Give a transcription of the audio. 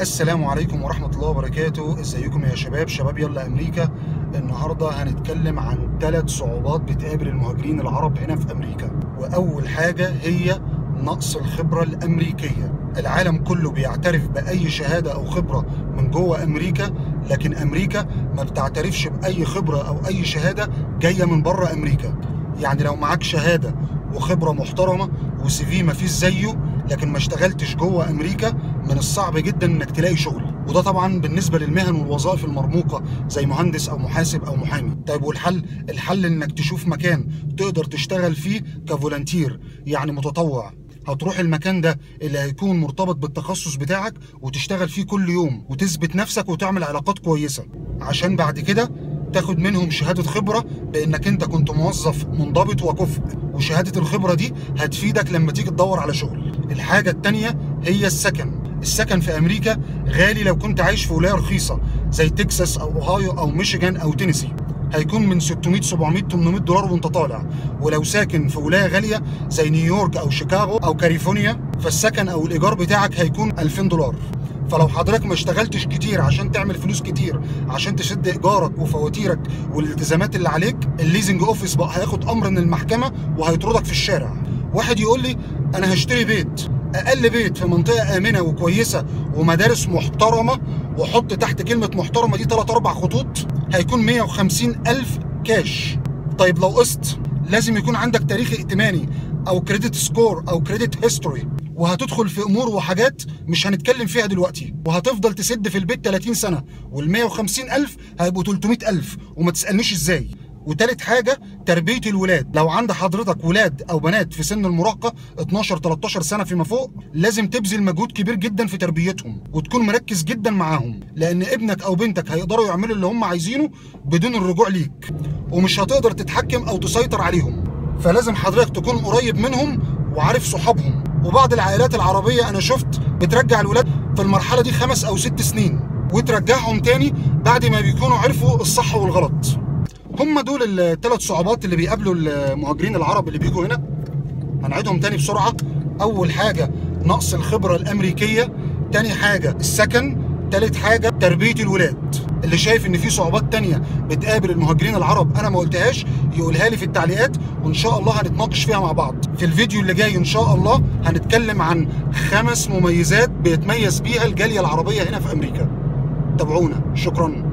السلام عليكم ورحمة الله وبركاته ازيكم يا شباب شباب يلا امريكا النهاردة هنتكلم عن ثلاث صعوبات بتقابل المهاجرين العرب هنا في امريكا واول حاجة هي نقص الخبرة الامريكية العالم كله بيعترف باي شهادة او خبرة من جوه امريكا لكن امريكا ما بتعترفش باي خبرة او اي شهادة جاية من بره امريكا يعني لو معاك شهادة وخبرة محترمة وسي في مفيش زيه لكن ما اشتغلتش جوه امريكا من الصعب جدا انك تلاقي شغل وده طبعا بالنسبه للمهن والوظائف المرموقه زي مهندس او محاسب او محامي طيب والحل الحل انك تشوف مكان تقدر تشتغل فيه كفولنتير يعني متطوع هتروح المكان ده اللي هيكون مرتبط بالتخصص بتاعك وتشتغل فيه كل يوم وتثبت نفسك وتعمل علاقات كويسه عشان بعد كده تاخد منهم شهادة خبرة بانك انت كنت موظف منضبط وكفء وشهادة الخبرة دي هتفيدك لما تيجي تدور على شغل الحاجة التانية هي السكن السكن في امريكا غالي لو كنت عايش في ولاية رخيصة زي تكساس او اوهايو او ميشيغان او تينيسي هيكون من 600 700 800 دولار وانت طالع ولو ساكن في ولايه غاليه زي نيويورك او شيكاغو او كاليفورنيا فالسكن او الايجار بتاعك هيكون 2000 دولار فلو حضرتك ما اشتغلتش كتير عشان تعمل فلوس كتير عشان تسد ايجارك وفواتيرك والالتزامات اللي عليك الليزنج اوفيس بقى هياخد امر من المحكمه وهيطردك في الشارع واحد يقول لي انا هشتري بيت اقل بيت في منطقه امنه وكويسه ومدارس محترمه واحط تحت كلمه محترمه دي 3 4 خطوط هيكون 150 الف كاش طيب لو قسط لازم يكون عندك تاريخ ائتماني او كريدت سكور او كريدت هيستوري وهتدخل في امور وحاجات مش هنتكلم فيها دلوقتي وهتفضل تسد في البيت 30 سنه وال 150 الف هيبقوا 300 الف وما تسالنيش ازاي وتالت حاجة تربية الولاد لو عند حضرتك ولاد أو بنات في سن المراهقة 12 13 سنة فيما فوق لازم تبذل مجهود كبير جدا في تربيتهم وتكون مركز جدا معاهم لأن ابنك أو بنتك هيقدروا يعملوا اللي هم عايزينه بدون الرجوع ليك ومش هتقدر تتحكم أو تسيطر عليهم فلازم حضرتك تكون قريب منهم وعارف صحابهم وبعض العائلات العربية أنا شفت بترجع الولاد في المرحلة دي خمس أو ست سنين وترجعهم تاني بعد ما بيكونوا عرفوا الصح والغلط هم دول الثلاث صعوبات اللي بيقابلوا المهاجرين العرب اللي بيجوا هنا هنعيدهم تاني بسرعة أول حاجة نقص الخبرة الأمريكية تاني حاجة السكن تالت حاجة تربية الولاد اللي شايف ان في صعوبات تانية بتقابل المهاجرين العرب انا ما قلتهاش يقولها لي في التعليقات وان شاء الله هنتناقش فيها مع بعض في الفيديو اللي جاي ان شاء الله هنتكلم عن خمس مميزات بيتميز بيها الجالية العربية هنا في امريكا تابعونا شكرا